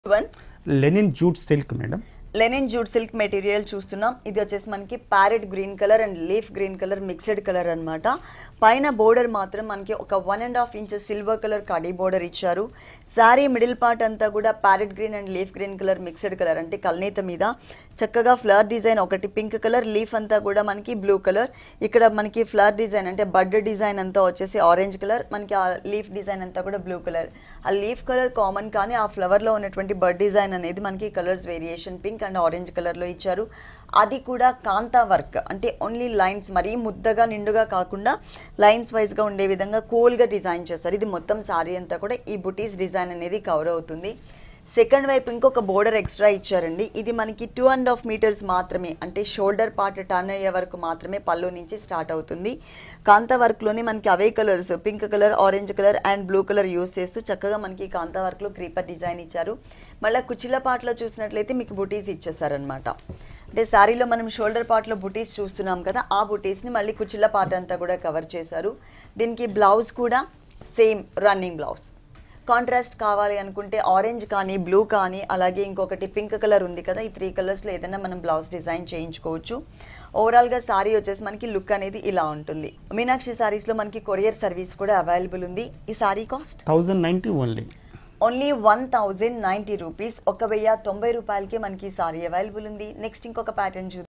one linen jute silk madam linen jute silk material చూస్తున్నాం ఇది వచ్చేసి మనకి parrot green colour and leaf green colour mixed colour అన్నమాట పైన బోర్డర్ మాత్రం మనకి ఒక one and half inches silver colour కడీ బోర్డర్ ఇచ్చారు శారీ మిడిల్ పార్ట్ అంతా కూడా parrot green and leaf green colour mixed colour అంటే కల్నేత మీద చక్కగా ఫ్లవర్ డిజైన్ ఒకటి పింక్ కలర్ లీఫ్ అంతా కూడా మనకి బ్లూ కలర్ ఇక్కడ మనకి ఫ్లవర్ డిజైన్ అంటే బడ్ డిజైన్ అంతా వచ్చేసి ఆరెంజ్ కలర్ మనకి ఆ లీఫ్ డిజైన్ అంతా కూడా బ్లూ కలర్ ఆ లీఫ్ కలర్ కామన్ కానీ ఆ ఫ్లవర్లో ఉన్నటువంటి బడ్ డిజైన్ అనేది మనకి colours variation pink and orange కలర్లో ఇచ్చారు అది కూడా కాంతా వర్క్ అంటే ఓన్లీ లైన్స్ మరీ ముద్దగా నిండుగా కాకుండా లైన్స్ వైజ్గా ఉండే విధంగా కూల్గా డిజైన్ చేస్తారు ఇది మొత్తం సారీ అంతా కూడా ఈ బుటీస్ డిజైన్ అనేది కవర్ అవుతుంది సెకండ్ వైపు ఇంకొక బోర్డర్ ఎక్స్ట్రా ఇచ్చారండి ఇది మనకి టూ అండ్ హాఫ్ మీటర్స్ మాత్రమే అంటే షోల్డర్ పార్ట్ టర్న్ అయ్యే వరకు మాత్రమే పళ్ళు నుంచి స్టార్ట్ అవుతుంది కాంతా వర్క్లోనే మనకి అవే colours pink colour orange colour and blue colour use చేస్తూ చక్కగా మనకి కాంతా వర్క్లో క్రీపర్ డిజైన్ ఇచ్చారు మళ్ళీ కుచిల పార్ట్లో చూసినట్లయితే మీకు బుటీస్ ఇచ్చేసారనమాట అంటే శారీలో మనం షోల్డర్ పార్ట్లో బుటీస్ చూస్తున్నాం కదా ఆ బుటీస్ని మళ్ళీ కుచిల పార్ట్ అంతా కూడా కవర్ చేశారు దీనికి బ్లౌజ్ కూడా సేమ్ రన్నింగ్ బ్లౌజ్ కాంట్రాస్ట్ కావాలి అనుకుంటే ఆరెంజ్ కానీ బ్లూ కానీ అలాగే ఇంకొకటి పింక్ కలర్ ఉంది కదా ఈ త్రీ కలర్స్లో ఏదైనా మనం బ్లౌజ్ డిజైన్ చేయించుకోవచ్చు ఓవరాల్గా సారీ వచ్చేసి మనకి లుక్ అనేది ఇలా ఉంటుంది మీనాక్షి సారీస్లో మనకి కొరియర్ సర్వీస్ కూడా అవైలబుల్ ఉంది ఈ sari cost thousand ninety only only one thousand ninety rupees ఒక వెయ్యి తొంభై రూపాయలకి మనకి ఈ సారీ అవైలబుల్ ఉంది నెక్స్ట్ ఇంకొక ప్యాటర్న్ చూద్దాం